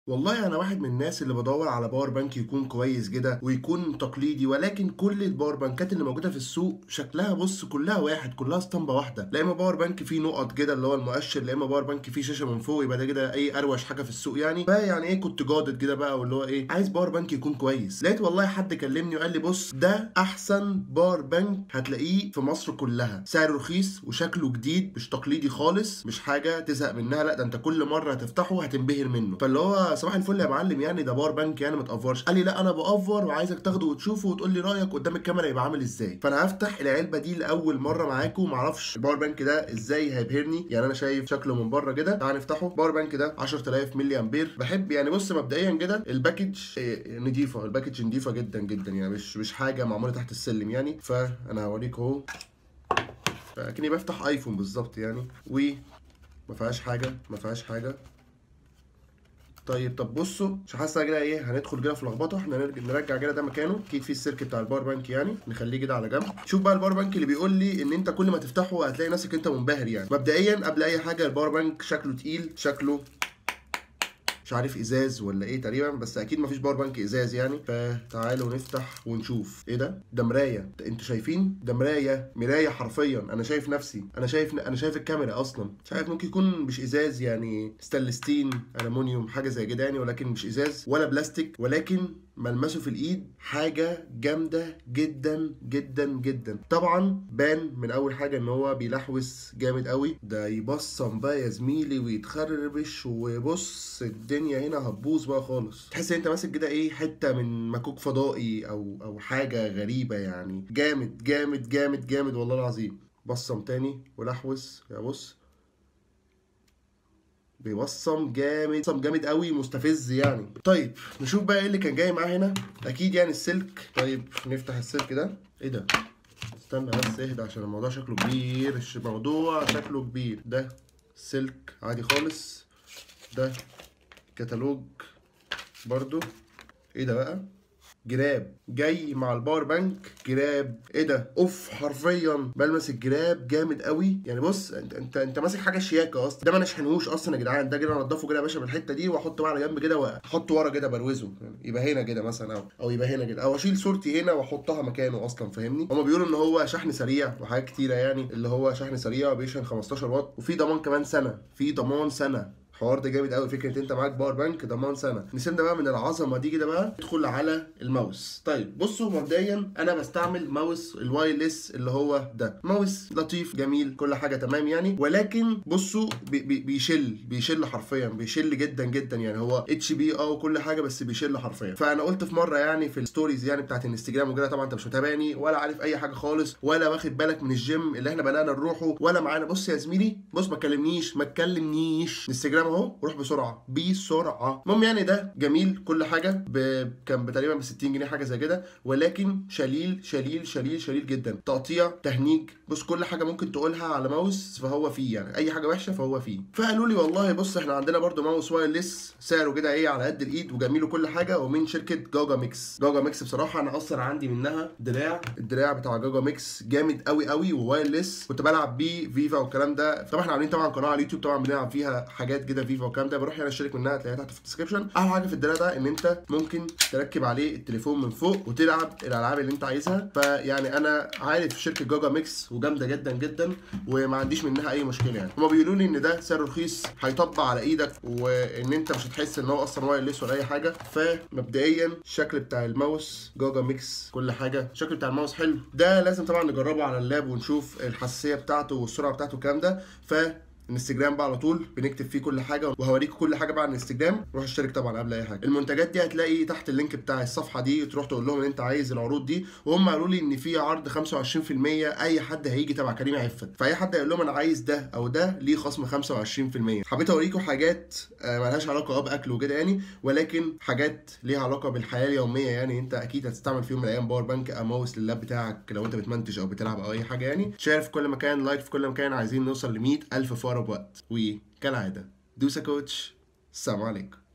والله انا واحد من الناس اللي بدور على باور بانك يكون كويس كده ويكون تقليدي ولكن كل الباور بانكات اللي موجوده في السوق شكلها بص كلها واحد كلها اسطمبه واحده لا اما باور بانك فيه نقط كده اللي هو المؤشر لا اما باور بانك فيه شاشه من فوق يبقى ده كده اي اروش حاجه في السوق يعني فيعني ايه كنت جادد كده بقى واللي هو ايه عايز باور بانك يكون كويس لقيت والله حد كلمني وقال لي بص ده احسن باور بانك هتلاقيه في مصر كلها سعره رخيص وشكله جديد مش تقليدي خالص مش حاجه تزهق منها لا ده انت كل مره هتفتحه هتنبهر منه فاللي هو صباح الفل يا معلم يعني ده باور بانك يعني ما تافورش قال لي لا انا بافور وعايزك تاخده وتشوفه وتقول لي رايك قدام الكاميرا يبقى عامل ازاي فانا هفتح العلبه دي لاول مره معاكم معرفش الباور بانك ده ازاي هيبهرني يعني انا شايف شكله من بره كده تعال نفتحه الباور بانك ده 10000 ملي امبير بحب يعني بص مبدئيا كده الباكج إيه، نضيفه الباكج نضيفه جدا جدا يعني مش مش حاجه معموله تحت السلم يعني فانا هوريك اهو اكني بفتح ايفون بالظبط يعني و ما فيهاش حاجه ما فيهاش حاجه طيب طب بصوا مش حاسه كده ايه هندخل كده في لخبطه احنا نرجع نرجع كده ده مكانه اكيد في السلك بتاع الباور بانك يعني نخليه كده على جنب شوف بقى الباور بانك اللي بيقول لي ان انت كل ما تفتحه هتلاقي نفسك انت منبهر يعني مبدئيا قبل اي حاجه الباور بانك شكله تقيل شكله مش عارف ازاز ولا ايه تقريبا بس اكيد مفيش باور بانك ازاز يعني فتعالوا نفتح ونشوف ايه ده ده مرايه انتوا شايفين ده مرايه مرايه حرفيا انا شايف نفسي انا شايف انا شايف الكاميرا اصلا مش عارف ممكن يكون مش ازاز يعني ستانلستين المونيوم حاجه زي كده يعني ولكن مش ازاز ولا بلاستيك ولكن ملمسه في الايد حاجه جامده جدا جدا جدا طبعا بان من اول حاجه ان هو بيلحوس جامد قوي ده يبصم بقى يا زميلي ويتخربش وبص الدنيا هنا هتبوظ بقى خالص تحس ان انت ماسك كده ايه حته من مكوك فضائي او او حاجه غريبه يعني جامد جامد جامد جامد والله العظيم بصم تاني ولحوس يا بص بيوصم جامد بيوصم جامد قوي مستفز يعني طيب نشوف بقى ايه اللي كان جاي معاه هنا اكيد يعني السلك طيب نفتح السلك ده ايه ده استنى بس اهدى عشان الموضوع شكله كبير الموضوع شكله كبير ده سلك عادي خالص ده كتالوج برضو ايه ده بقى جراب جاي مع الباور بانك جراب ايه ده اوف حرفيا بلمس الجراب جامد قوي يعني بص انت انت, انت ماسك حاجه شياكه اصلا ده ما نشحنهوش اصلا يا جدعان ده كده انضفه كده يا باشا من الحته دي واحطه بقى على جنب كده واحطه ورا كده بروزه يعني يبقى هنا كده مثلا او او يبقى هنا كده او اشيل صورتي هنا واحطها مكانه اصلا فاهمني هما بيقولوا ان هو شحن سريع وحاجات كتيره يعني اللي هو شحن سريع بيشحن 15 واط وفي ضمان كمان سنه في ضمان سنه الحوار ده جامد قوي فكره انت معاك باور بانك ضمان سنه نسيبنا بقى من العظمه دي كده بقى ندخل على الماوس طيب بصوا مبدئيا انا بستعمل ماوس الوايرلس اللي هو ده ماوس لطيف جميل كل حاجه تمام يعني ولكن بصوا بي بي بيشل بيشل حرفيا بيشل جدا جدا يعني هو اتش بي اه وكل حاجه بس بيشل حرفيا فانا قلت في مره يعني في الستوريز يعني بتاعت الانستجرام وكده طبعا انت مش متابعني ولا عارف اي حاجه خالص ولا واخد بالك من الجيم اللي احنا بدانا نروحه ولا معانا بص يا زميلي بص ما تكلمنيش ما تكلمنيش انستجرام اهو روح بسرعه بسرعه المهم يعني ده جميل كل حاجه ب... كان تقريبا ب 60 جنيه حاجه زي كده ولكن شليل شليل شليل شليل جدا تقطيع تهنيج بص كل حاجه ممكن تقولها على ماوس فهو فيه يعني اي حاجه وحشه فهو فيه فقالوا لي والله بص احنا عندنا برده ماوس وايرلس سعره كده ايه على قد الايد وجميل وكل حاجه ومن شركه جاجا ميكس جاجا ميكس بصراحه انا اصلا عندي منها دراع الدراع بتاع جاجا ميكس جامد قوي قوي ووايرلس كنت بلعب بيه فيفا والكلام ده طبعا احنا عاملين طبعا قناه على اليوتيوب طبعا بنلعب فيها حاجات كده فيفا والكلام ده بروح يعني اشترك منها هتلاقيها تحت في الديسكربشن احلى حاجه في الدراع ده ان انت ممكن تركب عليه التليفون من فوق وتلعب الالعاب اللي انت عايزها فيعني انا عارف شركه جاجا ميكس وجامده جدا جدا وما عنديش منها اي مشكله يعني هما بيقولوا لي ان ده سعره رخيص هيطبق على ايدك وان انت مش هتحس ان هو اصلا وايرلس ولا اي حاجه فمبدئيا الشكل بتاع الماوس جاجا ميكس كل حاجه الشكل بتاع الماوس حلو ده لازم طبعا نجربه على اللاب ونشوف الحساسيه بتاعته والسرعه بتاعته الكلام ده ف الانستجرام بقى على طول بنكتب فيه كل حاجه وهوريكم كل حاجه بقى على الانستجرام روح اشترك طبعا قبل اي حاجه المنتجات دي هتلاقي تحت اللينك بتاع الصفحه دي تروح تقول لهم ان انت عايز العروض دي وهم قالوا لي ان في عرض 25% اي حد هيجي تبع كريم عفت فاي حد هيقول لهم انا عايز ده او ده ليه خصم 25% حبيت اوريكم حاجات آه، مالهاش علاقه اه باكل وكده يعني ولكن حاجات ليها علاقه بالحياه اليوميه يعني انت اكيد هتستعمل في يوم من الايام باور بانك او ماوس لللاب بتاعك لو انت بتمنتج او بتلعب او اي حاجه يعني شير في كل مكان لايك في كل مكان عايزين نوصل ل 100000 في اقرب وقت وكالعاده دوسا كوتش السلام عليكم